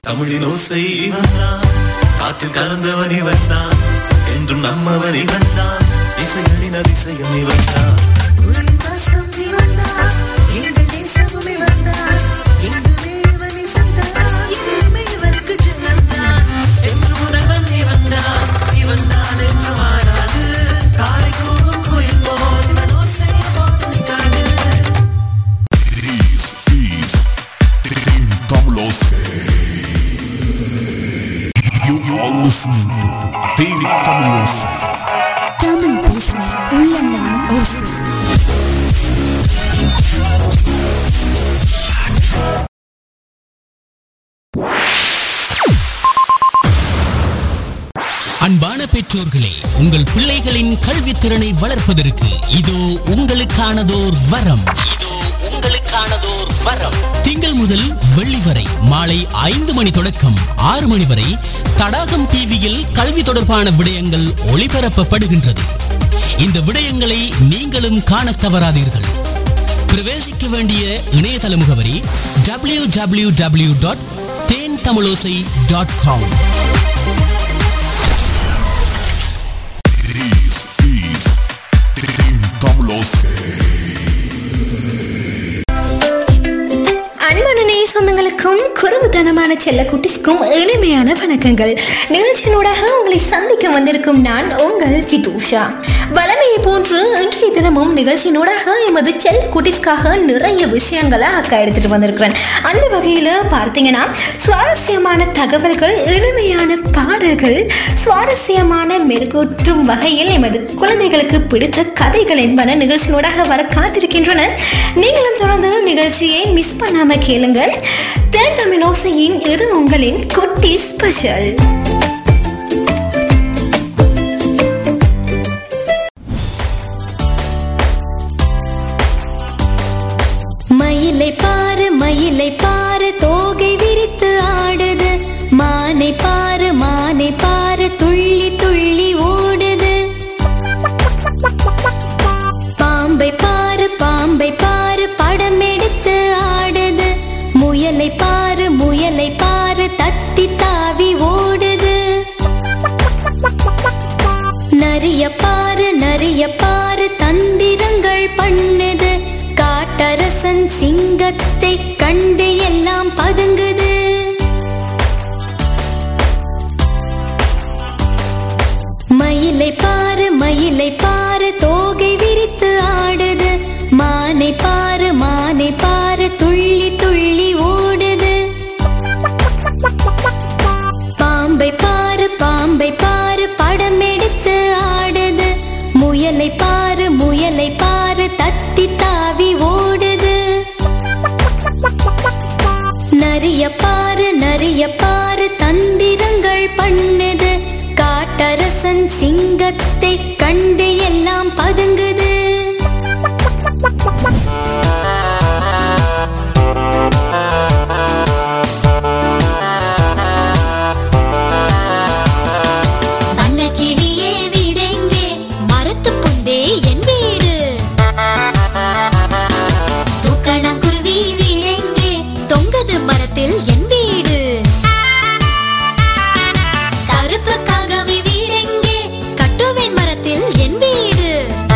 தமிழின் ஓசை இவன் தான் காற்றில் கலந்தவன் இவன் தான் என்றும் நம்மவன் இவன் தான் இசைகளின் அதிசயம் இவன் தான் This is Team Tamlos. You are listening to Team Tamlos. Tamil பேசும் உள்ளங்களின் ஓசை அன்பான பெற்றோர்களே உங்கள் பிள்ளைகளின் கல்வித்திறனை வளர்ப்பதற்கு இதோ உங்களுக்கானதோர் வரம் இதோ உங்களுக்கானதோர் வரம் திங்கள் முதல் வெள்ளி வரை மாலை ஐந்து மணி தொடக்கம் ஆறு மணி வரை தடாகம் டிவியில் கல்வி தொடர்பான விடயங்கள் ஒளிபரப்பப்படுகின்றது இந்த விடயங்களை நீங்களும் காணத் தவறாதீர்கள் பிரவேசிக்க வேண்டிய இணையதள முகவரி W W W dot Then Thamizhosai dot com This is Team Tamlos. அன்பான நேய சொந்தங்களுக்கும் குறும்புத்தனமான செல்ல குட்டிஸ்க்கும் எளிமையான வணக்கங்கள் நிகழ்ச்சியினூடாக உங்களை சந்திக்க வந்திருக்கும் நான் உங்கள் விதூஷா வளமையை போன்று இன்றைய தினமும் நிகழ்ச்சியினூடாக எமது செல்ல குட்டிஸ்க்காக நிறைய விஷயங்களை அக்கா எடுத்துட்டு வந்திருக்கிறேன் அந்த வகையில் பார்த்தீங்கன்னா சுவாரஸ்யமான தகவல்கள் எளிமையான பாடல்கள் சுவாரஸ்யமான மெருகூட்டும் வகையில் எமது குழந்தைகளுக்கு பிடித்த கதைகள் என்பன நிகழ்ச்சியினூடாக வர காத்திருக்கின்றன நீங்களும் தொடர்ந்து நிகழ்ச்சியை மிஸ் பண்ணாம கேளுங்கள் தேன் தமிழ் ஓசையின் இது உங்களின் குட்டி ஸ்பெஷல் மயிலை பாரு மயிலை பாரு தோகை விரித்து ஆடுது மானை பாரு மானை பாரு துள்ளி துள்ளி ஓடுது பாம்பை பாரு பாம்பை பாரு படம் எடுத்து ஆடுது முயலை பாரு முயலை பாரு தத்தி தாவி ஓடுது நரிய பாரு நரிய பாரு தந்திரங்கள் பண்ணுது காட்டரசன் சிங்கத்தை கண்டு எல்லாம் பதுங்குது மயிலை பாரு மயிலை பாரு தோகை விரித்து ஆடுது மானை பாரு மானை பாரு துள்ளி துள்ளி ஓடுது பாம்பை பாரு பாம்பை பாரு படம் எடுத்து ஆடுது முயலை பாரு முயலை பாரு தத்தி தாவி ஓடுது நரிய பாரு நரிய பாரு தந்திரங்கள் பண்ணுது காட்டரசன் சிங்கத்தை கண்டு எல்லாம் பதுங்குது வண்ணக்கிளியே வீடெங்கே மரத்து புந்தே என் வீடு தூக்கணங்குருவி வீடெங்கே தொங்குது மரத்தில் என் வீடு கருப்பு காகவி வீடெங்கே கட்டுவேன் மரத்தில் என் வீடு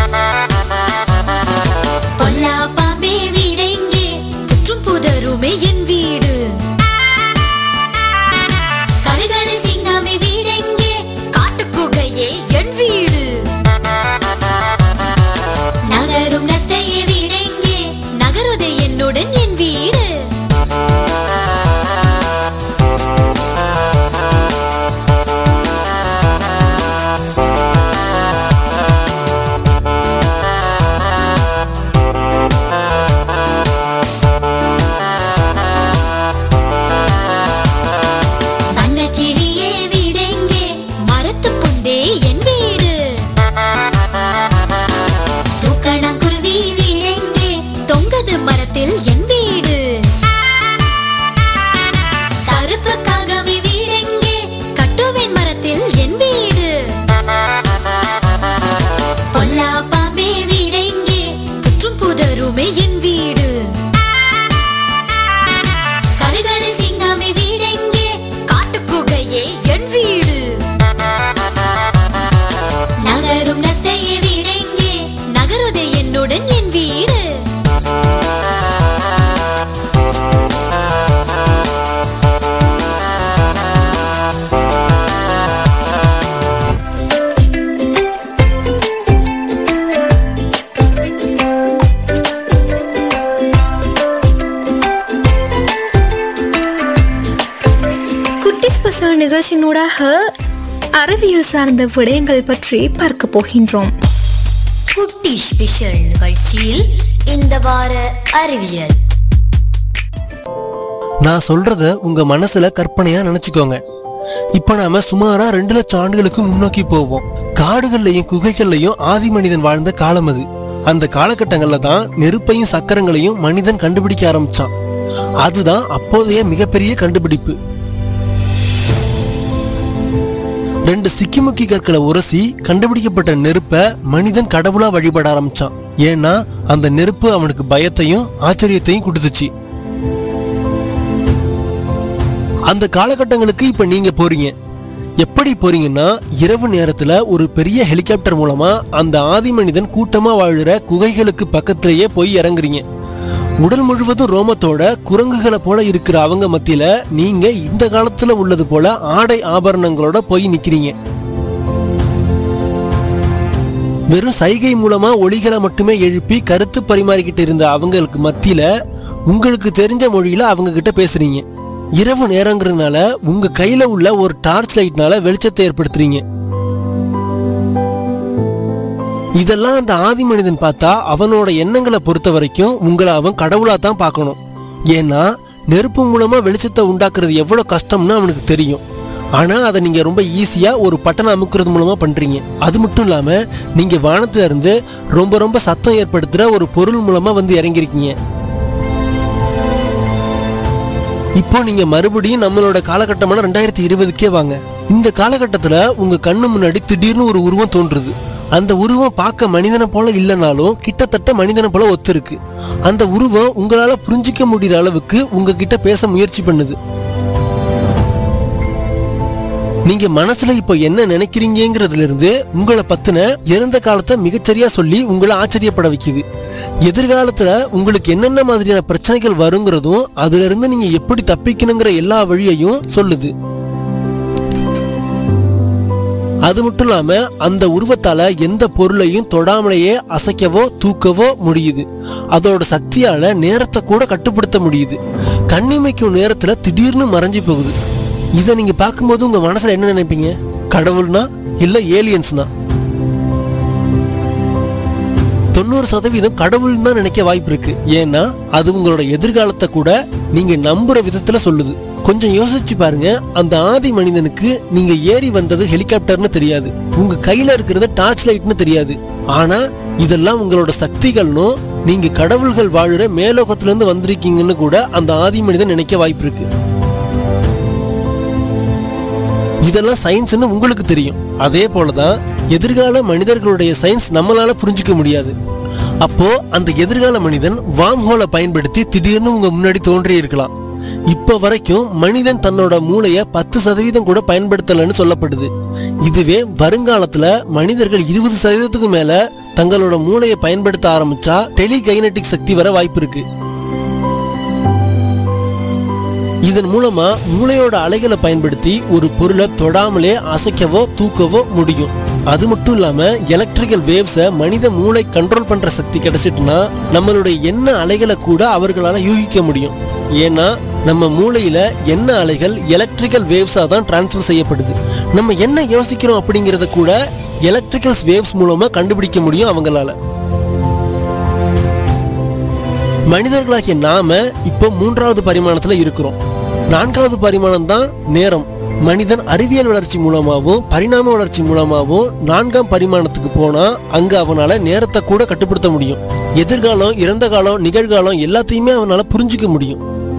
பொல்லா பாம்பே வீடெங்கே குற்றும் புதருமே என் வீடு கடுகடு சிங்கமே வீடெங்கே காட்டுக்குகையே என் வீடு நகரும் நத்தையே வீடெங்கே நகருது என்னுடன் என் வீடு வண்ணக்கிளியே வீடெங்கே மரத்து புந்தே என் வீடு தூக்கணங்குருவி வீடெங்கே தொங்குது மரத்தில் என் வீடு வாசல் நிகழ்ச்சியினூடாக அறிவியல் சார்ந்த விடயங்கள் பற்றி பார்க்க போகின்றோம் குட்டி ஸ்பெஷல் நிகழ்ச்சியில் இந்த வார அறிவியல் நான் சொல்றத உங்க மனசுல கற்பனையா நினைச்சுக்கோங்க இப்ப நாம சுமாரா ரெண்டு லட்சம் ஆண்டுகளுக்கு முன்னோக்கி போவோம் காடுகள்லயும் குகைகள்லயும் ஆதி மனிதன் வாழ்ந்த காலம் அது அந்த காலகட்டங்கள்ல தான் நெருப்பையும் சக்கரங்களையும் மனிதன் கண்டுபிடிக்க ஆரம்பிச்சான் அதுதான் அப்போதைய மிகப்பெரிய கண்டுபிடிப்பு ரெண்டு சிக்கிமுக்கி கற்களை உரசி கண்டுபிடிக்கப்பட்ட நெருப்ப மனிதன் கடவுளா வழிபட ஆரம்பிச்சான் ஏன்னா அந்த நெருப்பு அவனுக்கு பயத்தையும் ஆச்சரியத்தையும் கொடுத்துச்சு அந்த காலகட்டங்களுக்கு இப்ப நீங்க போறீங்க எப்படி போறீங்கன்னா இரவு நேரத்துல ஒரு பெரிய ஹெலிகாப்டர் மூலமா அந்த ஆதி மனிதன் கூட்டமா வாழுற குகைகளுக்கு பக்கத்திலேயே போய் இறங்குறீங்க உடல் முழுவதும் ரோமத்தோட குரங்குகளை போல இருக்கிற அவங்க மத்தியில நீங்க இந்த காலத்துல உள்ளது போல ஆடை ஆபரணங்களோட போய் நிக்கிறீங்க வெறும் சைகை மூலமா ஒளிகளை மட்டுமே எழுப்பி கருத்து பரிமாறிக்கிட்டு இருந்த அவங்களுக்கு மத்தியில உங்களுக்கு தெரிஞ்ச மொழியில அவங்க கிட்ட பேசுறீங்க இரவு நேரங்கிறதுனால உங்க கையில உள்ள ஒரு டார்ச் லைட்னால வெளிச்சத்தை ஏற்படுத்துறீங்க இதெல்லாம் அந்த ஆதி மனிதன் பார்த்தா அவனோட எண்ணங்களை பொறுத்த வரைக்கும் உங்களை அவன் கடவுளா தான் பார்க்கணும் ஏன்னா நெருப்பு மூலமா வெளிச்சத்தை உண்டாக்குறது எவ்வளவு கஷ்டம்னு அவனுக்கு தெரியும் ஆனா அதை நீங்க ரொம்ப ஈஸியா ஒரு பட்டனை அமுக்குறது மூலமா பண்றீங்க அது மட்டும் இல்லாம நீங்க வானத்துல இருந்து ரொம்ப ரொம்ப சத்தம் ஏற்படுத்துற ஒரு பொருள் மூலமா வந்து இறங்கியிருக்கீங்க இப்போ நீங்க மறுபடியும் நம்மளோட காலகட்டமான ரெண்டாயிரத்தி இருபதுக்கே வாங்க இந்த காலகட்டத்துல உங்க கண்ணு முன்னாடி திடீர்னு ஒரு உருவம் தோன்றுது அந்த உருவம் பார்க்க மனிதனை போல இல்லைனாலும் கிட்டத்தட்ட மனிதனை போல ஒத்திருக்கு அந்த உருவம் உங்களால புரிஞ்சிக்க முடியற அளவுக்கு உங்ககிட்ட பேச முயற்சி பண்ணுது நீங்க மனசுல இப்போ என்ன நினைக்கிறீங்கிறதுல இருந்து உங்களை பத்தின இறந்த காலத்தை மிகச்சரியா சொல்லி உங்களை ஆச்சரியப்பட வைக்குது எதிர்காலத்துல உங்களுக்கு என்னென்ன மாதிரியான பிரச்சனைகள் வருங்கிறதும் அதுல இருந்து நீங்க எப்படி தப்பிக்கணுங்கிற எல்லா வழியையும் சொல்லுது அது மட்டும் இல்லாம அந்த உருவத்தால எந்த பொருளையும் தொடாமலேயே அசைக்கவோ தூக்கவோ முடியுது அதோட சக்தியால நேரத்தை கூட கட்டுப்படுத்த முடியுது கண்ணிமைக்கும் நேரத்துல திடீர்னு மறைஞ்சு போகுது இதை நீங்க பார்க்கும்போது உங்க மனசுல என்ன நினைப்பீங்க கடவுள்னா இல்ல ஏலியன்ஸ்னா தொண்ணூறு சதவீதம் கடவுள் தான் நினைக்க வாய்ப்பு இருக்கு ஏன்னா அது உங்களோட எதிர்காலத்தை கூட நீங்க நம்புற விதத்துல சொல்லுது கொஞ்சம் யோசிச்சு பாருங்க அந்த ஆதி மனிதனுக்கு நீங்க ஏறி வந்தது ஹெலிகாப்டர்னு தெரியாது உங்க கையில இருக்கிறது டார்ச் லைட்னு தெரியாது ஆனா இதெல்லாம் உங்களோட சக்திகள்னும் நீங்க கடவுள்கள் வாழுற மேலோகத்துல இருந்து வந்திருக்கீங்கன்னு கூட அந்த ஆதி மனிதன் நினைக்க வாய்ப்பு இருக்கு இதெல்லாம் சயின்ஸ்னு உங்களுக்கு தெரியும் அதே போலதான் எதிர்கால மனிதர்களுடைய சயின்ஸ் நம்மளால புரிஞ்சுக்க முடியாது அப்போ அந்த எதிர்கால மனிதன் வாம் ஹோலை பயன்படுத்தி திடீர்னு உங்க முன்னாடி தோன்றி இருக்கலாம் இப்ப வரைக்கும் மனிதன் தன்னோட மூளைய பத்து சதவீதம் கூட பயன்படுத்தலன்னு சொல்லப்படுது இதுவே வருங்காலத்துல மனிதர்கள் இருபது சதவீதத்துக்கு மேல தங்களோட மூளையை பயன்படுத்த ஆரம்பிச்சா டெலிகைனட்டிக் சக்தி வர வாய்ப்பு இருக்கு இதன் மூலமா மூளையோட அலைகளை பயன்படுத்தி ஒரு பொருளை தொடாமலே அசைக்கவோ தூக்கவோ முடியும் அது மட்டும் இல்லாம எலக்ட்ரிக்கல் வேவ்ஸை மனித மூளை கண்ட்ரோல் பண்ற சக்தி கிடைச்சிட்டுனா நம்மளுடைய எண்ண அலைகளை கூட அவர்களால யூகிக்க முடியும் ஏன்னா நம்ம மூளையில எண்ண அலைகள் எலக்ட்ரிக்கல் வேவ்ஸா தான் டிரான்ஸ்ஃபர் செய்யப்படுது நம்ம என்ன யோசிக்கிறோம் அப்படிங்கறத கூட எலக்ட்ரிக்கல் வேவ்ஸ் மூலமா கண்டுபிடிக்க முடியும் அவங்களால மனிதர்களாகிய நாம இப்போ மூன்றாவது பரிமாணத்துல இருக்கிறோம் நான்காவது பரிமாணம் தான் நேரம் மனிதன் அறிவியல் வளர்ச்சி மூலமாகவும் பரிணாம வளர்ச்சி மூலமாகவும் நான்காம் பரிமாணத்துக்கு போனா அங்க அவனால நேரத்தை கூட கட்டுப்படுத்த முடியும் எதிர்காலம் இறந்த காலம் நிகழ்காலம் எல்லாத்தையுமே அவனால புரிஞ்சுக்க முடியும்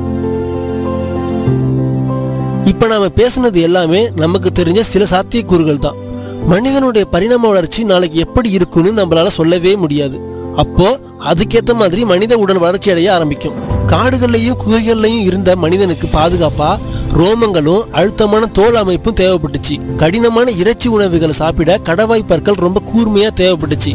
இப்ப நாம பேசுனது எல்லாமே நமக்கு தெரிஞ்ச சில சாத்தியக்கூறுகள் தான் மனிதனுடைய பரிணாம வளர்ச்சி நாளைக்கு எப்படி இருக்குன்னு நம்மளால சொல்லவே முடியாது அப்போ அதுக்கேத்த மாதிரி மனித உடல் வளர்ச்சி அடைய ஆரம்பிக்கும் காடுகள்லயும் குகைகள்லயும் இருந்த மனிதனுக்கு பாதுகாப்பா ரோமங்களும் அழுத்தமான தோல் அமைப்பும் தேவைப்பட்டுச்சு கடினமான இறைச்சி உணவுகளை சாப்பிட கடவாய் பற்கள் ரொம்ப கூர்மையா தேவைப்பட்டுச்சு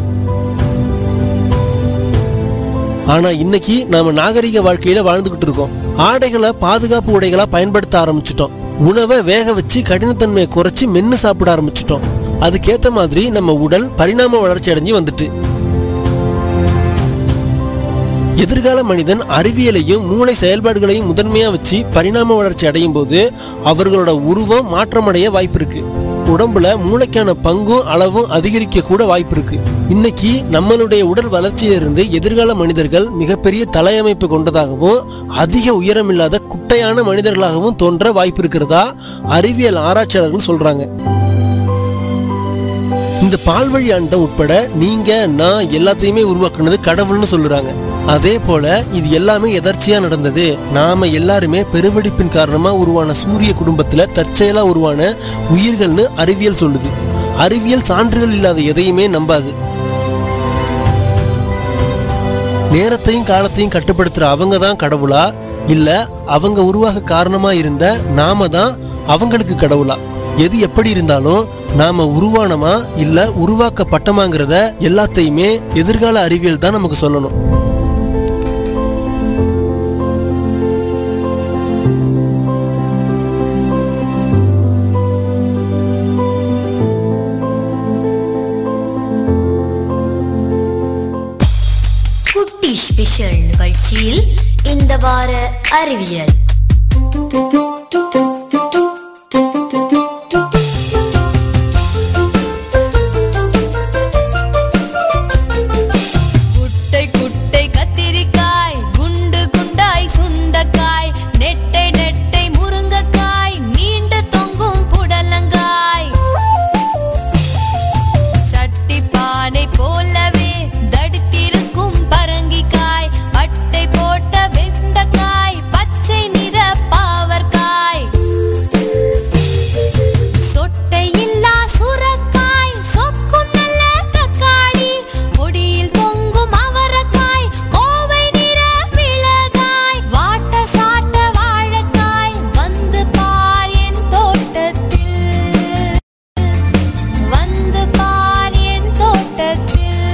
ஆனா இன்னைக்கு நாம நாகரிக வாழ்க்கையில வாழ்ந்துகிட்டு இருக்கோம் ஆடைகளை பாதுகாப்பு உடைகளா பயன்படுத்த ஆரம்பிச்சிட்டோம் உணவை வேக வச்சு கடினத்தன்மையை குறைச்சு மென்னு சாப்பிட ஆரம்பிச்சிட்டோம் அதுக்கேத்த மாதிரி நம்ம உடல் பரிணாம வளர்ச்சி அடைஞ்சு வந்துட்டு எதிர்கால மனிதன் அறிவியலையும் மூளை செயல்பாடுகளையும் முதன்மையா வச்சு பரிணாம வளர்ச்சி அடையும் போது அவர்களோட உருவம் மாற்றமடைய வாய்ப்பு இருக்கு உடம்புல மூளைக்கான பங்கும் அளவும் அதிகரிக்க கூட வாய்ப்பு இருக்கு இன்னைக்கு நம்மளுடைய உடல் வளர்ச்சியிலிருந்து எதிர்கால மனிதர்கள் மிகப்பெரிய தலையமைப்பு கொண்டதாகவும் அதிக உயரமில்லாத குட்டையான மனிதர்களாகவும் தோன்ற வாய்ப்பு இருக்கிறதா அறிவியல் ஆராய்ச்சியாளர்கள் சொல்றாங்க இந்த பால்வழி அண்டம் உட்பட நீங்க நான் எல்லாத்தையுமே உருவாக்குனது கடவுள்னு சொல்லுறாங்க அதே போல இது எல்லாமே எதர்ச்சியா நடந்தது நாம எல்லாருமே பெருவெடிப்பின் காரணமா உருவான சூரிய குடும்பத்துல தற்செயலா உருவான உயிர்கள்னு அறிவியல் சொல்லுது அறிவியல் சான்றுகள் இல்லாத எதையுமே நம்பாது நேரத்தையும் காலத்தையும் கட்டுப்படுத்துற அவங்க தான் கடவுளா இல்ல அவங்க உருவாக காரணமா இருந்த நாம தான் அவங்களுக்கு கடவுளா எது எப்படி இருந்தாலும் நாம உருவானமா இல்ல உருவாக்கப்பட்டமாங்கிறத எல்லாத்தையுமே எதிர்கால அறிவியல் தான் நமக்கு சொல்லணும் குட்டி ஸ்பெஷல் நிகழ்ச்சியில் இந்த வார அறிவியல் குட்டை குட்டை கத்திரிக்காய் குண்டு குண்டாய் சுண்டக்காய் நெட்டை நெட்டை முருங்கக்காய் நீண்ட தொங்கும் புடலங்காய் சட்டி பானை போலவே தடுத்திருக்கும் பரங்கிக்காய் பட்டை போட்ட வெந்தக்காய் பச்சை நிற பாவற்காய் சொட்டை இல்லா சுரக்காய் சொக்கும் நல்ல தக்காளி கொடியில் தொங்கும் அவரக்காய் கோவை நிற மிளகாய் வாட்ட சாட்ட வாழைக்காய் வந்து பார் என் தோட்டத்தில் வந்து பார் என் தோட்டத்தில்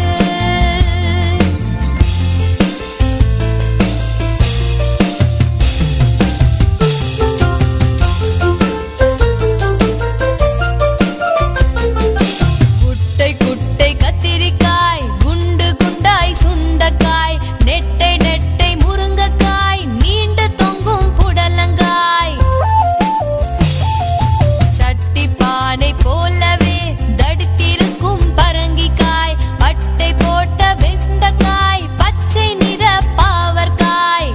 குட்டை குட்டை கத்திரிக்காய் குண்டு குண்டாய் சுண்டக்காய் நெட்டை நெட்டை முருங்கக்காய் நீண்ட தொங்கும் புடலங்காய் சட்டி பானை போலவே தடுத்திருக்கும் பரங்கிக்காய் பட்டை போட்ட வெந்தக்காய் பச்சை நிற பாவற்காய்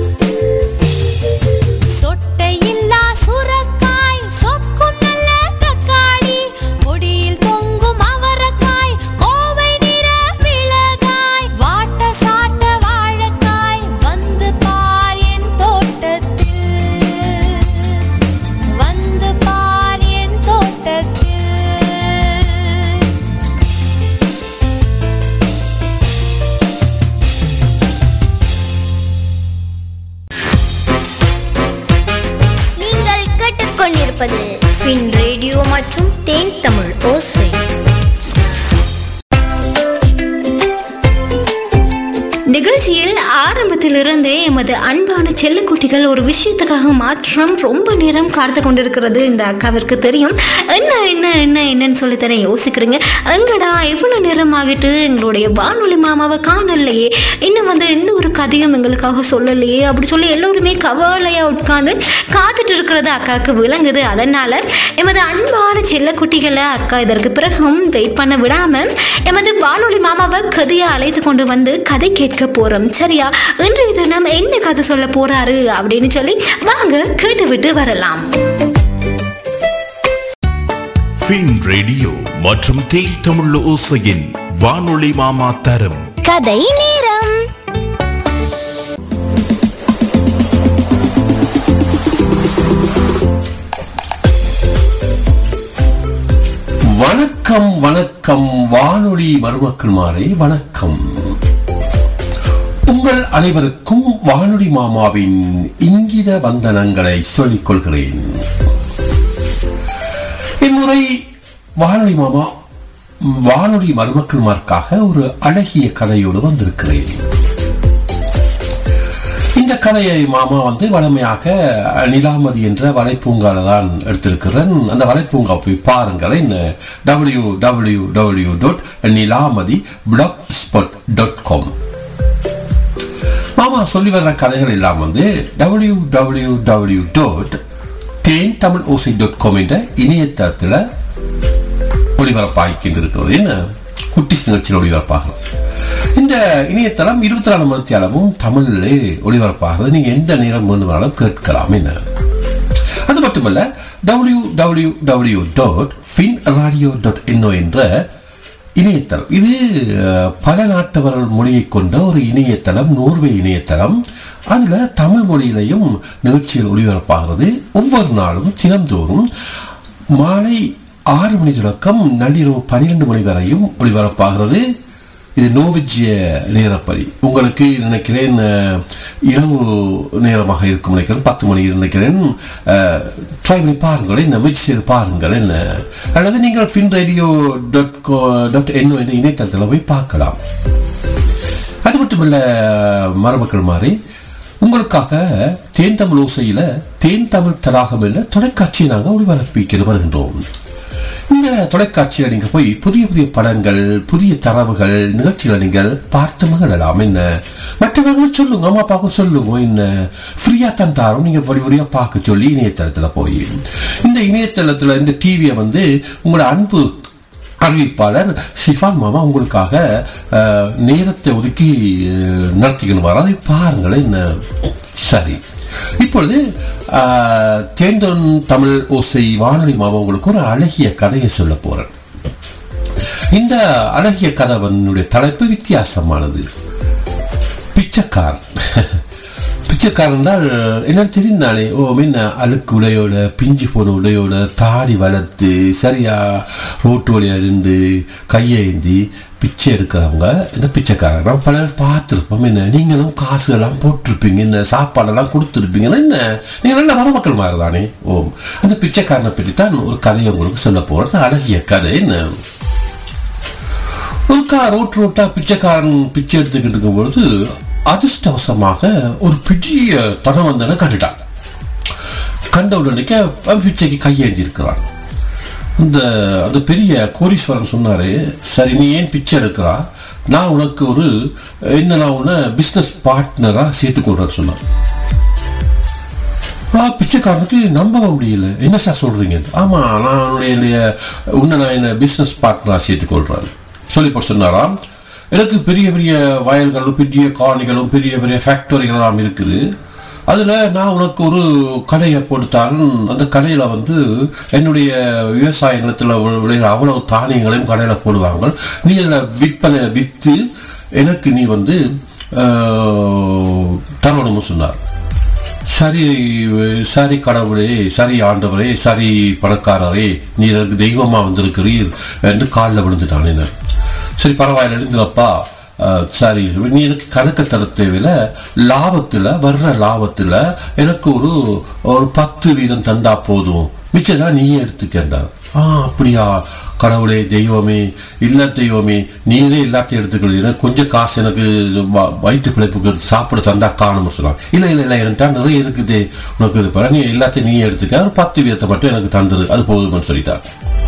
சொட்டை இல்லா சுரக்காய் சொக்கும் நல்ல தக்காளி கொடியில் தொங்கும் அவரக்காய் கோவை நிற மிளகாய் வாட்ட சாட்ட வாழைக்காய் வந்து பார் என் தோட்டத்தில் வந்து பார் என் தோட்டத்தில் நீங்கள் கேட்டுக்கொண்டிருப்பது ஃபின் ரேடியோ மற்றும் தேன் தமிழ் ஓசை நிகழ்ச்சியில் ஆரம்பத்திலிருந்தே எமது அன்பான செல்லக்குட்டிகள் ஒரு விஷயத்துக்காக மாற்றம் ரொம்ப நேரம் காத்து கொண்டிருக்கிறது இந்த அக்காவிற்கு தெரியும் என்ன என்ன என்ன என்னன்னு சொல்லி தரேன் யோசிக்கிறீங்க எங்கடா இவ்வளோ நேரம் ஆகிட்டு எங்களுடைய வானொலி மாமாவை காணலையே இன்னும் வந்து எந்த ஒரு கதையும் எங்களுக்காக சொல்லலையே அப்படி சொல்லி எல்லோருமே கவலையாக உட்கார்ந்து காத்துட்டு இருக்கிறது அக்காவுக்கு விளங்குது அதனால எமது அன்பான செல்லக்குட்டிகளை அக்கா இதற்கு பிறகும் வெயிட் பண்ண விடாம எமது வானொலி மாமாவை கதையை அழைத்து கொண்டு வந்து கதை கேட்க போறோம் சரியா இன்றைய தினம் என்ன கதை சொல்ல போறாரு அப்படின்னு சொல்லி வாங்க கேட்டுவிட்டு வரலாம் ஃபின் ரேடியோ மற்றும் தேன் தமிழ் ஓசையின் வானொலி மாமா தரும் கதை நேரம் வணக்கம் வணக்கம் வானொலி மருமக்கள்மாரே வணக்கம் உங்கள் அனைவருக்கும் வானொலி மாமாவின் இங்கித வந்தனங்களை சொல்லிக் கொள்கிறேன் இம்முறை வானொலி மாமா வானொலி மருமக்கள்மார்க்காக ஒரு அழகிய கதையோடு வந்திருக்கிறேன் இந்த கதையை மாமா வந்து வளமையாக நிலாமதி என்ற வலைப்பூங்கால தான் எடுத்திருக்கிறேன் அந்த வலைப்பூங்கா போய் பாருங்களேன் W W W dot Nilamathi blogspot dot com மாமா சொல்லி வர்ற கதைகள் எல்லாம் வந்து W W W dot Then Tamil Osai dot com என்ற இணையதளத்தில் ஒளிபரப்பாகிக்கிட்டு இருக்கிறது என்ன குட்டிஸ் நிகழ்ச்சியில் ஒளிபரப்பாகிறது இந்த இணையதளம் இருபத்தி நாலு மணி அளவும் தமிழிலே ஒளிபரப்பாகிறது நீங்க எந்த நேரம் வேண்டுமானாலும் கேட்கலாம் என்ன அது மட்டுமல்ல W W W dot Fin Radio dot N O என்ற இணையதளம் இது அஹ், பல நாட்டவர்கள் மொழியை கொண்ட ஒரு இணையதளம் நோர்வே இணையதளம் அதுல தமிழ் மொழியிலையும் நிகழ்ச்சிகள் ஒளிபரப்பாகிறது ஒவ்வொரு நாளும் தினந்தோறும் மாலை ஆறு மணி தொடக்கம் நள்ளிரவு பன்னிரெண்டு மணி வரையும் ஒளிபரப்பாகிறது இது நோவிஜிய நேரப்படி உங்களுக்கு நினைக்கிறேன் அஹ், இரவு நேரமாக இருக்கும் நினைக்கிறேன் பத்து மணி நினைக்கிறேன் ட்ரை பண்ணி பாருங்கள் என்ன முயற்சி செய்து பாருங்கள் என்ன அல்லது நீங்கள் Fin Radio dot co dot N என்ற இணையதளத்தில் போய் பார்க்கலாம் அது மட்டுமல்ல மருமக்கள் மாதிரி உங்களுக்காக தேன் தமிழ் ஓசையில தேன் தமிழ் தடாகம் என்ற தொலைக்காட்சியை நாங்கள் ஒளிபரப்பிக்கிட்டு வருகின்றோம் இந்த தொலைக்காட்சியில் நீங்கள் போய் புதிய புதிய படங்கள் புதிய தரவுகள் நிகழ்ச்சிகளை நீங்கள் பார்த்து மகிழலாம் என்ன மற்றவர்கள் சொல்லுங்க அம்மா அப்பாவுக்கும் சொல்லுங்க என்ன ஃப்ரீயா தான் தாரோம் நீங்க வழி வழியா பார்க்க சொல்லி இணையதளத்தில் போய் இந்த இணையதளத்தில் இந்த டிவியை வந்து உங்களோட அன்பு அறிவிப்பாளர் ஷிஃபான் மாமா உங்களுக்காக அஹ், நேரத்தை ஒதுக்கி அஹ், நடத்திக்கணும் வர அதை பாருங்களேன் என்ன சரி இப்பொழுது அஹ், தேந்தன் தமிழ் ஓசை வானொலி மாமா உங்களுக்கு ஒரு அழகிய கதையை சொல்ல போறேன் இந்த அழகிய கதவனுடைய தலைப்பு வித்தியாசமானது பிச்சைக்காரன் பிச்சைக்காரன் என்றால் என்ன தெரிந்தானே ஓ முன்ன அழுக்கு உடையோட பிஞ்சு போன உடையோட தாடி வளர்த்து சரியா ரோட்டு வழியா இருந்து கையேந்தி பிச்சை எடுக்கிறவங்க இந்த பிச்சைக்காரன் நம்ம பலர் பார்த்துருப்போம் என்ன நீங்களும் காசு எல்லாம் போட்டிருப்பீங்க என்ன சாப்பாடெல்லாம் கொடுத்துருப்பீங்கன்னா என்ன நீங்கள் நல்ல மரமக்கள் மாதிரி தானே ஓ அந்த பிச்சைக்காரனை பற்றி தான் ஒரு கதையை உங்களுக்கு சொல்ல போகிறது அழகிய கதை என்ன ஒரு கா ரோட் ரோட்டா பிச்சைக்காரன் பிச்சை எடுத்துக்கிட்டு இருக்கும்பொழுது அதிர்ஷ்டவசமாக ஒரு பெரிய தனவந்தனை கண்டுட்டான் கண்ட உடனேக்க அவன் பிச்சைக்கு கையேந்தி இருக்கிறான் அந்த அந்த பெரிய கோடீஸ்வரன் சொன்னாரு சரி நீ ஏன் பிச்சை எடுக்கிறா நான் உனக்கு ஒரு என்ன நான் உன்னை பிஸ்னஸ் பார்ட்னராக சேர்த்துக்கொள்றேன்னு சொன்னான் ஆ பிச்சைக்காரனுக்கு நம்பவே முடியல என்ன சார் சொல்றீங்க ஆமா நான் உன்னுடைய என்னுடைய உன்னை நான் என்ன பிஸ்னஸ் பார்ட்னராக சேர்த்துக்கொள்றேன் சொல்லி போட்டு சொன்னாராம் எனக்கு பெரிய பெரிய வயல்களும் பெரிய காணிகளும் பெரிய பெரிய ஃபேக்டரிகளெல்லாம் இருக்குது அதில் நான் உனக்கு ஒரு கடையை போட்டுத்தாலும் அந்த கடையில் வந்து என்னுடைய விவசாய நிலத்தில் விளையிற அவ்வளவு தானியங்களையும் கடையில் போடுவாங்க நீ அதில் விற்பனை விற்று எனக்கு நீ வந்து ஆஹ், தரணும்னு சொன்னார் சரி சரி கடவுளே சரி ஆண்டவரே சரி பணக்காரரே நீர் எனக்கு தெய்வமா வந்திருக்கிறீர் என்று காலில் விழுந்துட்டான் என்ன சரி பரவாயில்ல எழுந்துலப்பா அஹ், சரி நீ எனக்கு கணக்கு தர தேவையில்ல லாபத்தில் வர்ற லாபத்தில் எனக்கு ஒரு ஒரு பத்து வீதம் தந்தா போதும் மிச்சதான் நீயே எடுத்துக்கேன்டார் ஆ அப்படியா கடவுளே தெய்வமே இல்ல தெய்வமே நீரே எல்லாத்தையும் எடுத்துக்கணும் எனக்கு கொஞ்சம் காசு எனக்கு வ- வயிற்று பிழைப்புக்கு சாப்பிட தந்தா காணும்னு சொன்னாங்க இல்லை இல்லை இல்லை என்கிட்ட நிறைய இருக்குது உனக்கு இது பாரு, நீ எல்லாத்தையும் நீ எடுத்துக்க ஒரு பத்து வீதத்தை மட்டும் எனக்கு தந்துரு அது போதும்னு சொல்லிட்டார்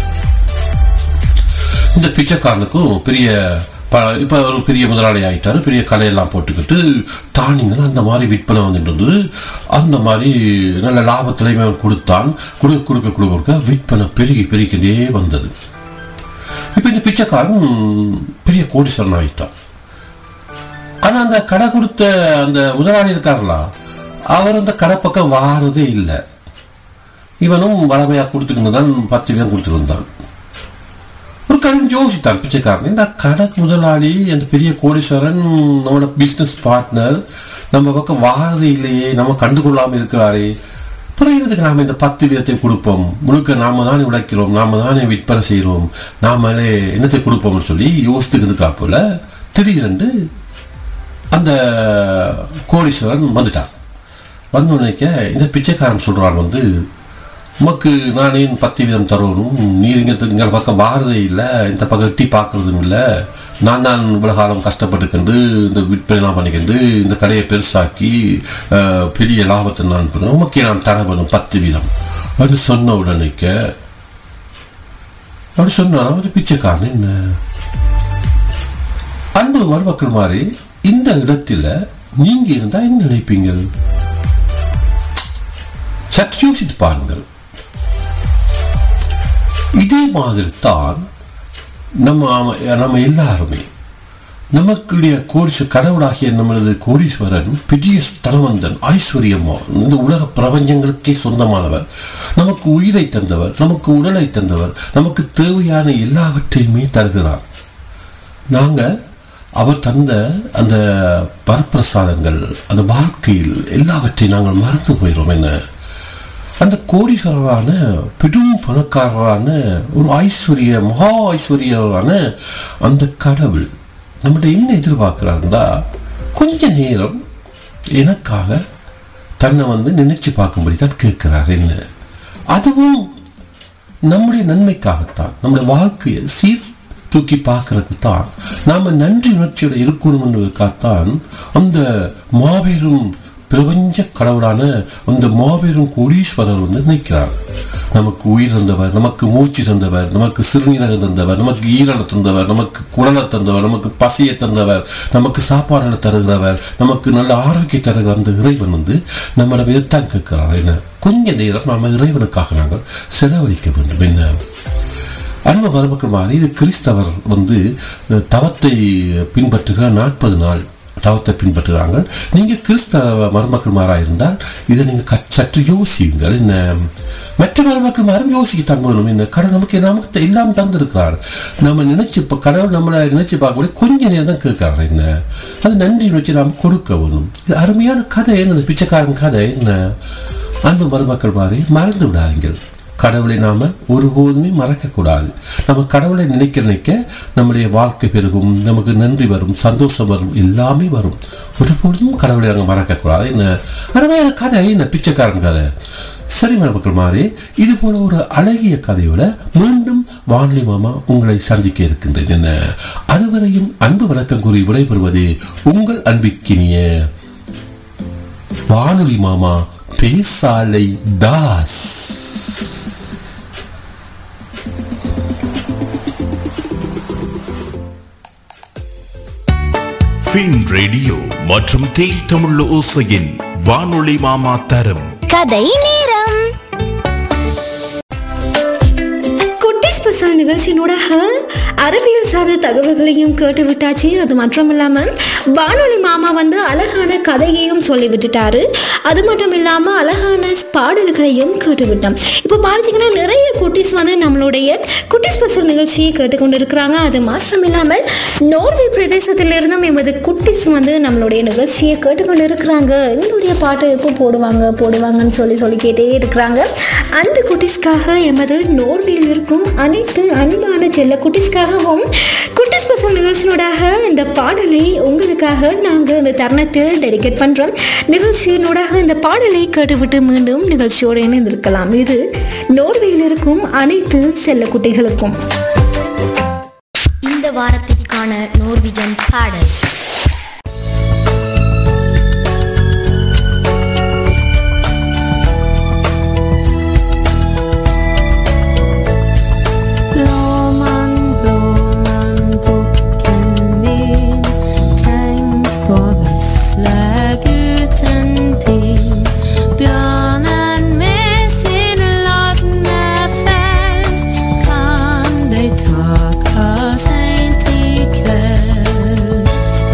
இந்த பிச்சைக்காரனுக்கும் பெரிய ப இப்போ ஒரு பெரிய முதலாளி ஆயிட்டாரு பெரிய கடையெல்லாம் போட்டுக்கிட்டு தானியங்கள் அந்த மாதிரி விற்பனை வந்துட்டு இருந்தது அந்த மாதிரி நல்ல லாபத்திலையுமே அவன் கொடுத்தான் கொடுக்க கொடுக்க கொடுக்க கொடுக்க விற்பனை பெருகி பெருகிக்கிட்டே வந்தது இப்போ இந்த பிச்சைக்காரன் பெரிய கோடீஸ்வரன் ஆயிட்டான் ஆனா அந்த கடை கொடுத்த அந்த முதலாளி இருக்காங்களா அவர் அந்த கடை பக்கம் வாரதே இல்லை இவனும் வளமையா கொடுத்துக்கிட்டு தான் பத்து பேர் கொடுத்துருந்தான் ஒரு கடன் யோசித்தான் பிச்சைக்காரன் இந்த கடை முதலாளி அந்த பெரிய கோடீஸ்வரன் நம்மளோட பிஸ்னஸ் பார்ட்னர் நம்ம பக்கம் வாரதே இல்லையே நம்ம கண்டுகொள்ளாம இருக்கிறாரே பிறகு எதுக்கு நாம இந்த பத்து வீதத்தை கொடுப்போம் முழுக்க நாம தானே உழைக்கிறோம் நாம தானே விற்பனை செய்கிறோம் நாமளே என்னத்தை கொடுப்போம்னு சொல்லி யோசித்துக்கிட்டு இருக்கா போல திடீரென்று அந்த கோடீஸ்வரன் வந்துட்டான் வந்த உடனேக்க இந்த பிச்சைக்காரன் சொல்றான் வந்து உமக்கு நான் ஏன் பத்து வீதம் தரணும் நீர் இங்கே இங்கே பக்கம் வாரதே இல்லை இந்த பக்கம் எட்டி பார்க்கறதும் இல்லை நான் தான் இவ்வளோ காலம் கஷ்டப்பட்டுக்கண்டு இந்த விற்பனைலாம் பண்ணிக்கண்டு இந்த கடையை பெருசாக்கி அஹ், பெரிய லாபத்தை நான் பண்ணுவேன் உமக்கு நான் தர வேணும் பத்து வீதம் அப்படின்னு சொன்ன உடனேக்க அப்படி சொன்னான் அவர் பிச்சைக்காரன் என்ன அன்பு மருமக்கள் மாதிரி இந்த இடத்துல நீங்க இருந்தா என்ன நினைப்பீங்க சற்று யோசித்து பாருங்கள் இதே மாதிரி தான் நம்ம நம்ம எல்லாருமே நமக்குடைய கோடிச கடவுளாகிய நம்மளது கோடீஸ்வரன் பெரிய தனவந்தன் ஐஸ்வர்யமான் இந்த உலக பிரபஞ்சங்களுக்கே சொந்தமானவர் நமக்கு உயிரை தந்தவர் நமக்கு உடலை தந்தவர் நமக்கு தேவையான எல்லாவற்றையுமே தருகிறார் நாங்க அவர் தந்த அந்த வரப்பிரசாதங்கள் அந்த வாழ்க்கையில் எல்லாவற்றையும் நாங்கள் மறந்து போயிடும் என்ன அந்த கோடீஸ்வரரான பெரும் பணக்காரரான ஒரு ஐஸ்வர்ய மகா ஐஸ்வர்யரான அந்த கடவுள் நம்மகிட்ட என்ன எதிர்பார்க்கிறாருன்னா கொஞ்ச நேரம் எனக்காக தன்னை வந்து நினைச்சு பார்க்கும்படி தான் கேட்கிறார் என்ன அதுவும் நம்முடைய நன்மைக்காகத்தான் நம்முடைய வாழ்க்கையை சீர் தூக்கி பார்க்கறதுக்கு தான் நாம நன்றி உணர்ச்சியோட இருக்கணும் என்பதற்காகத்தான் அந்த மாபெரும் பிரபஞ்ச கடவுளான அந்த மாபெரும் கோடீஸ்வரர் வந்து நினைக்கிறார் நமக்கு உயிர் தந்தவர் நமக்கு மூச்சு தந்தவர் நமக்கு சிறுநீரகம் தந்தவர் நமக்கு ஈரலை தந்தவர் நமக்கு குடலை தந்தவர் நமக்கு பசியை தந்தவர் நமக்கு சாப்பாடுகளை தருகிறவர் நமக்கு நல்ல ஆரோக்கியம் தருகிற அந்த இறைவன் வந்து நம்மளிடம் இதைத்தான் கேட்கிறார் என்ன கொஞ்ச நேரம் நாம இறைவனுக்காக நாங்கள் செலவழிக்க வேண்டும் என்ன அன்பு மருமக்கள் மாதிரி இது கிறிஸ்தவர் வந்து அஹ், தவத்தை பின்பற்றுகிற நாற்பது நாள் தவத்தை பின்பற்றுகிறாங்க நீங்க கிறிஸ்தவ மருமக்கள் மாறாக இருந்தால் இதை நீங்க கற்- சற்று யோசியுங்கள் என்ன மற்ற மருமக்கள் மாறும் யோசிக்கத்தான் வேணும் என்ன கடவுள் நமக்கு நமக்கு த- எல்லாம் தந்திருக்கிறார் நம்ம நினைச்சு இப்போ கடவுள் நம்மளை நினைச்சு பார்க்கக்கூடிய கொஞ்ச நேரம் தான் கேட்கிறாரு என்ன அது நன்றி வச்சு நாம் கொடுக்க வேணும் இது அருமையான கதை என்ன பிச்சைக்காரன் கதை என்ன அன்பு மருமக்கள் மாதிரி மறந்து விடாதீங்கள் கடவுளை நாம ஒருபோதுமே மறக்கக்கூடாது நம்ம கடவுளை நினைக்க நினைக்க நம்முடைய வாழ்க்கை பெருகும் நமக்கு நன்றி வரும் சந்தோஷம் வரும் எல்லாமே வரும் ஒருபோதும் கடவுளை நாங்கள் மறக்கக்கூடாது என்ன அருமையான கதை என்ன பிச்சைக்காரன் கதை சரி மருமக்கள் மாதிரி இது போல ஒரு அழகிய கதையோட மீண்டும் வானொலி மாமா உங்களை சந்திக்க இருக்கின்றேன் என்ன அதுவரையும் அன்பு வணக்கம் கூறி விடைபெறுவது உங்கள் அன்பிக்கினிய வானொலி மாமா பேசாலை தாஸ் ஃபின் ரேடியோ மற்றும் தேன் தமிழ் ஓசையின் வானொலி மாமா தரும் கதை நேரம் குட்டி ஸ்பெஷல் நிகழ்ச்சியினூடாக அறிவியல் சார்ந்த தகவல்களையும் கேட்டு விட்டாச்சு அது மட்டும் இல்லாமல் வானொலி மாமா வந்து அழகான கதையையும் சொல்லி விட்டுட்டாரு அது மட்டும் இல்லாமல் அழகான பாடல்களையும் கேட்டு விட்டோம் இப்போ பார்த்தீங்கன்னா நிறைய குட்டீஸ் வந்து நம்மளுடைய குட்டி ஸ்பெஷல் நிகழ்ச்சியை கேட்டுக்கொண்டு இருக்கிறாங்க அது மாத்திரம் இல்லாமல் நோர்வே பிரதேசத்திலிருந்தும் எமது குட்டீஸ் வந்து நம்மளுடைய நிகழ்ச்சியை கேட்டுக்கொண்டு இருக்கிறாங்க எங்களுடைய பாட்டை எப்போ போடுவாங்க போடுவாங்கன்னு சொல்லி சொல்லி கேட்டே இருக்கிறாங்க அந்த குட்டீஸ்க்காக எமது நோர்வேயில் இருக்கும் அனைத்து அன்பான செல்ல குட்டீஸ்க்காகவும் குட்டி ஸ்பெஷல் நிகழ்ச்சியினூடாக இந்த பாடலை உங்களுக்காக நாங்கள் இந்த தருணத்தில் டெடிகேட் பண்ணுறோம் நிகழ்ச்சியினூடாக இந்த பாடலை கேட்டுவிட்டு மீண்டும் நிகழ்ச்சியோடு இணைந்திருக்கலாம் இது நோர்வேயில் இருக்கும் அனைத்து செல்ல குட்டிகளுக்கும் இந்த வாரத்திற்கான நோர்விஜன் பாடல் Blåmann, blåmann, bukken min Tenk på vesle gutten din Bjørnen med sin lodne fell Kan deg ta hva seint i kveld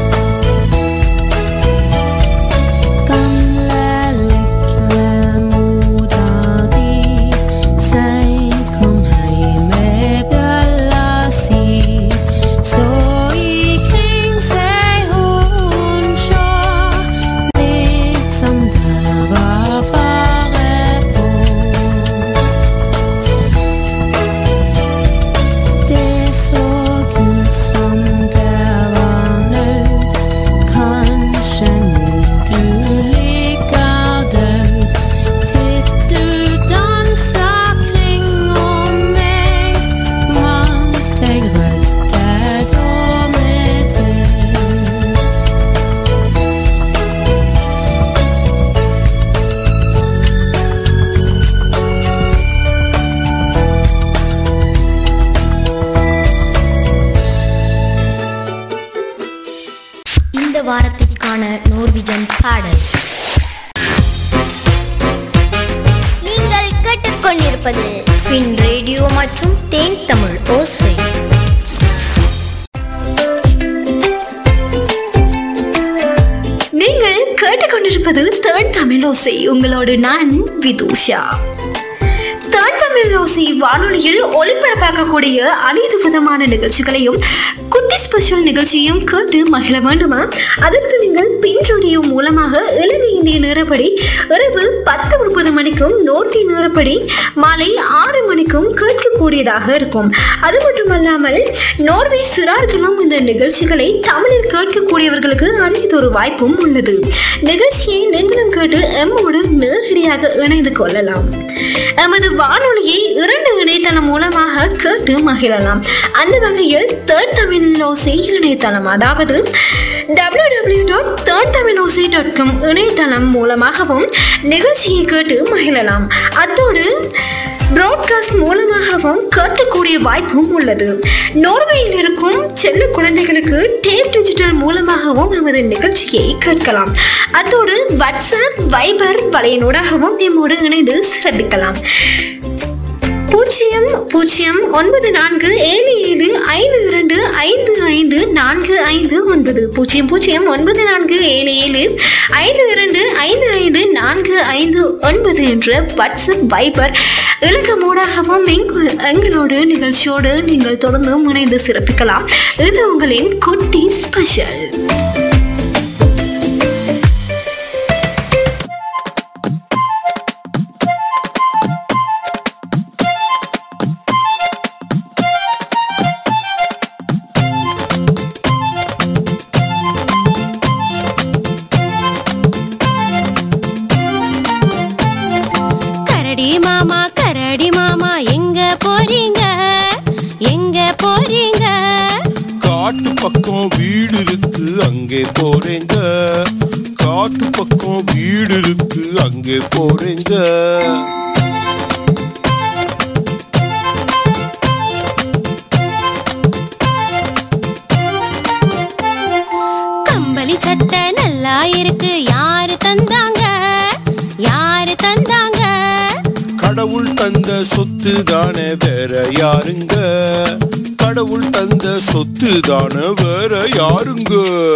கேட்பது ஃபின் ரேடியோ மற்றும் தேன் தமிழ் ஓசை நீங்கள் கேட்டுக்கொண்டிருப்பது தேன் தமிழ் ஓசை உங்களோடு நான் விதூஷா தேன் தமிழ் ஓசை வானொலியில் ஒளிபரப்பாக்கக்கூடிய அனைத்து விதமான நிகழ்ச்சிகளையும் குட்டி ஸ்பெஷல் நிகழ்ச்சியும் கேட்டு மகிழ வேண்டுமா அதற்கு நீங்கள் பின் ரேடியோ மூலமாக இலங்கை இந்திய நேரப்படி இரவு பத்து முப்பது மணிக்கும் நோர்வே நேரப்படி மாலை ஆறு மணிக்கும் கேட்கக்கூடியதாக இருக்கும் அது மட்டுமல்லாமல் நோர்வே சிறார்களும் இந்த நிகழ்ச்சிகளை தமிழில் கேட்கக்கூடியவர்களுக்கு அனைத்தொரு வாய்ப்பும் உள்ளது நிகழ்ச்சியை நீங்களும் கேட்டு எம்மோடு நேரடியாக இணைந்து கொள்ளலாம் எமது வானொலியை இரண்டு இணையதளம் மூலமாக கேட்டு மகிழலாம் அந்த வகையில் தேர்ட் தமிழ் ஓசை இணையதளம் அதாவது W W dot third Tamil Osai dot com இணையதளம் மூலமாகவும் நிகழ்ச்சியை கேட்டு மகிழலாம் அத்தோடு பிராட்காஸ்ட் மூலமாகவும் கேட்கக்கூடிய வாய்ப்பும் உள்ளது நோர்வேயில் இருக்கும் செல்ல குழந்தைகளுக்கு டேப் டிஜிட்டல் மூலமாகவும் நமது நிகழ்ச்சியை கேட்கலாம் அத்தோடு வாட்ஸ்அப் வைபர் வலையினூடாகவும் நம்மோடு இணைந்து சிறப்பிக்கலாம் பூஜ்ஜியம் பூஜ்ஜியம் ஒன்பது நான்கு ஏழு ஏழு ஐந்து இரண்டு ஐந்து ஐந்து நான்கு ஐந்து ஒன்பது பூஜ்ஜியம் பூஜ்ஜியம் ஒன்பது நான்கு ஏழு ஏழு ஐந்து இரண்டு ஐந்து ஐந்து நான்கு ஐந்து ஒன்பது என்ற வாட்ஸ்அப் வைபர் இலக்கமூடாகவும் எங்கள் எங்களோடு நிகழ்ச்சியோடு நீங்கள் தொடர்ந்து முனைந்து சிறப்பிக்கலாம் இது உங்களின் குட்டி ஸ்பெஷல் கரடி மாமா கரடி மாமா எங்க போறீங்க எங்க போறீங்க காட்டு பக்கம் வீடு இருக்கு அங்கே போறேங்க காட்டு பக்கம் வீடு இருக்கு அங்கே போறேங்க கம்பளி சட்டை நல்லா இருக்கு யாரு தந்தாங்க யாரு தந்தாங்க கடவுள் தந்த சொத்து தானே வேற யாருங்க கடவுள் தந்த சொத்து தானே வேற யாருங்க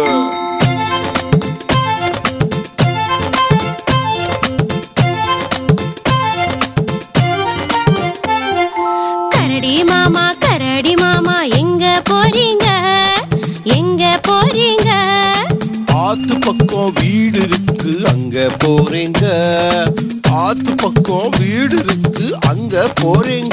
கரடி மாமா கரடி மாமா எங்க போறீங்க எங்க போறீங்க ஆத்து பக்கம் வீடு இருக்கு அங்க போறேங்க ஆத்து பக்கம் வீடு இருக்கு அங்க போறேங்க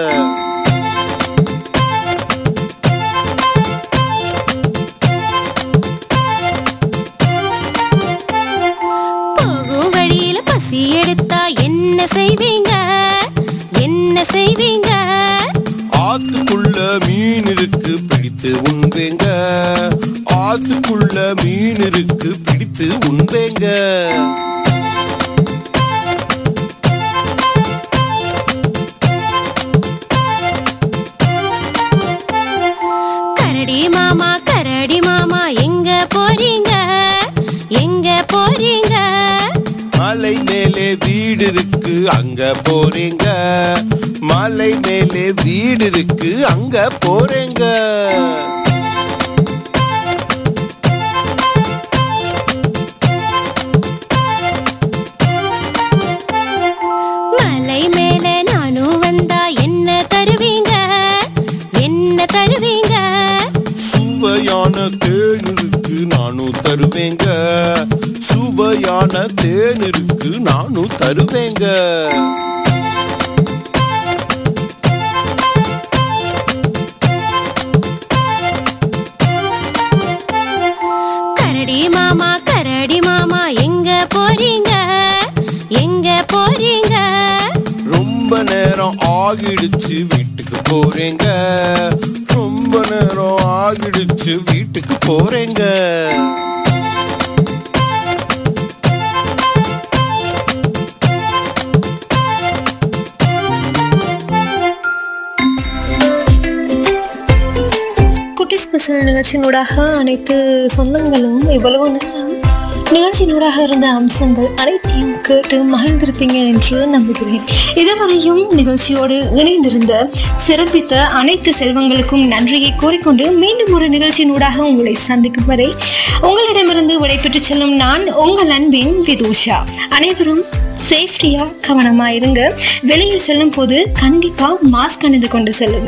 போகும் வழியில பசி எடுத்தா என்ன செய்வீங்க என்ன செய்வீங்க ஆத்துக்குள்ள மீன் இருக்கு பிடித்து உண்பேங்க ஆத்துக்குள்ள மீன் இருக்கு பிடித்து உண்பேங்க கரடி மாமா கரடி மாமா எங்க போறீங்க எங்க போறீங்க மலை மேலே வீடு இருக்கு அங்க போறேங்க மலை மேலே வீடு இருக்கு அங்க போறேங்க மலை மேல நானும் வந்தா என்ன தருவீங்க என்ன தருவீங்க சுவையான தேன் இருக்கு நானும் தருவேங்க சுவையான தேன் இருக்கு நானும் தருவேங்க கரடி மாமா கரடி மாமா எங்க போறீங்க எங்க போறீங்க ரொம்ப நேரம் ஆகிடுச்சு வீட்டுக்கு போறேங்க ரொம்ப நேரம் ஆகிடுச்சு வீட்டுக்கு போறேங்க குட்டி ஸ்பெஷல் நிகழ்ச்சியினூடாக அனைத்து சொந்தங்களும் இவ்வளவு நேரம் நிகழ்ச்சியினூடாக இருந்த அம்சங்கள் அனைத்தையும் கேட்டு மகிழ்ந்திருப்பீங்க என்று நம்புகிறேன் இதுவரையும் நிகழ்ச்சியோடு இணைந்திருந்த சிறப்பித்த அனைத்து செல்வங்களுக்கும் நன்றியை கூறிக்கொண்டு மீண்டும் ஒரு நிகழ்ச்சியினூடாக உங்களை சந்திக்கும் வரை உங்களிடமிருந்து விடைபெற்று செல்லும் நான் உங்கள் அன்பின் விதூஷா அனைவரும் சேஃப்டியா கவனமா இருங்க வெளியில் செல்லும் போது கண்டிப்பா மாஸ்க் அணிந்து கொண்டு செல்லுங்க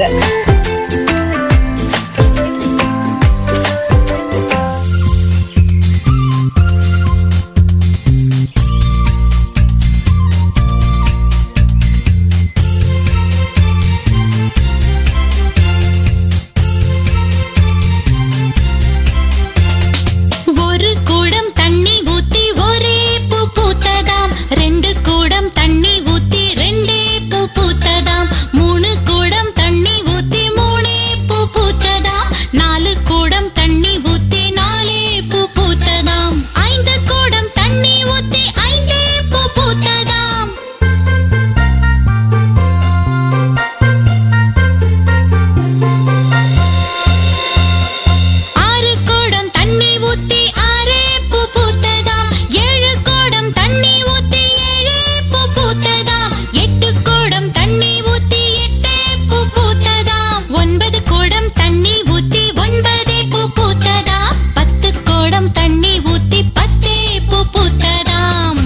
ஒரு கூடம் தண்ணி ஊத்தி ஒரே பூ பூத்ததாம் ரெண்டு கூடம் தண்ணி ஊத்தி ரெண்டே பூ பூத்ததாம் மூணு கூடம் தண்ணி ஊத்தி மூணே பூ பூத்ததாம் நாலு கூடம் தண்ணி ஊத்தி நாலே பூ பூத்ததாம் ஐந்து கூடம் தண்ணி ஊத்தி ஐந்தே பூ பூத்ததாம் ஆறு குடம் தண்ணி ஊத்தி ஆறே பூ பூத்ததாம் ஏழு குடம் தண்ணி ஊத்தி ஏழே பூ பூத்ததாம் எட்டு குடம் தண்ணி ஊத்தி எட்டே பூ பூத்ததாம் ஒன்பது குடம் தண்ணி ஊத்தி ஒன்பதே பூ பூத்ததாம் பத்து குடம் தண்ணி ஊத்தி பத்தே பூ பூத்ததாம்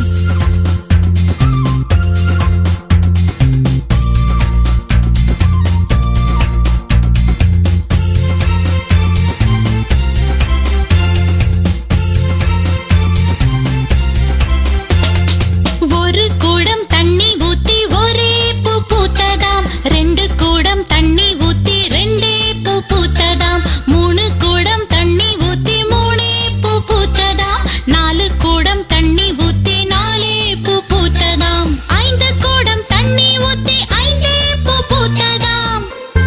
ஒரு கூடம் தண்ணி ஊத்தி ஒரே பூ பூத்ததாம் ரெண்டு கூடம் தண்ணி ஊத்தி ரெண்டே பூ பூத்ததாம் மூணு கூடம் தண்ணி ஊத்தி மூணே பூ பூத்ததாம் நாலு கூடம் தண்ணி ஊத்தி நாலே பூ பூத்ததாம் ஐந்து கூடம் தண்ணி ஊத்தி ஐந்தே பூ பூத்ததாம்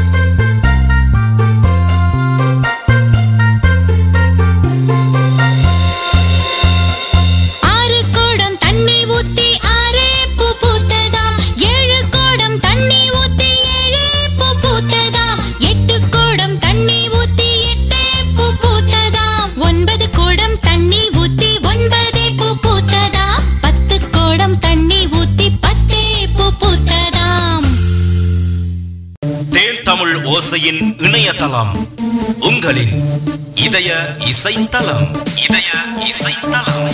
ஆறு குடம் தண்ணி ஊத்தி ஆறே பூ பூத்ததாம் ஏழு குடம் தண்ணி ஊத்தி ஏழே பூ பூத்ததாம் எட்டு குடம் தண்ணி ஊத்தி எட்டே பூ பூத்ததாம் ஒன்பது குடம் தண்ணி ஊத்தி ஒன்பதே பூ பூத்ததாம் பத்து குடம் தண்ணி ஊத்தி பத்தே பூ பூத்ததாம் தேன் தமிழ் ஓசையின் இணையதளம் உங்களின் இதய இசைத்தலம் இதய இசைத்தலம்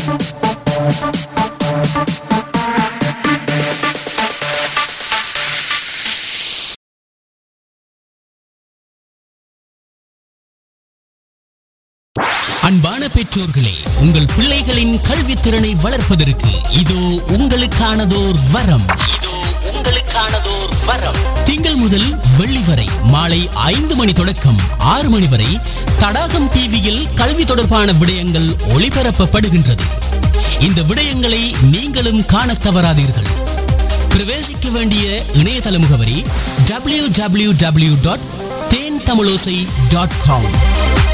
அன்பான பெற்றோர்களே உங்கள் பிள்ளைகளின் கல்வித்திறனை வளர்ப்பதற்கு இதோ உங்களுக்கானதோர் வரம் இதோ உங்களுக்கானதோர் வரம் திங்கள் முதல் வெள்ளி வரை மாலை ஐந்து மணி தொடக்கம் ஆறு மணி வரை தடாகம் டிவியில் கல்வி தொடர்பான விடயங்கள் ஒளிபரப்பப்படுகின்றது இந்த விடயங்களை நீங்களும் காணத் தவறாதீர்கள் பிரவேசிக்க வேண்டிய இணையதள முகவரி www.tentamiloசை.com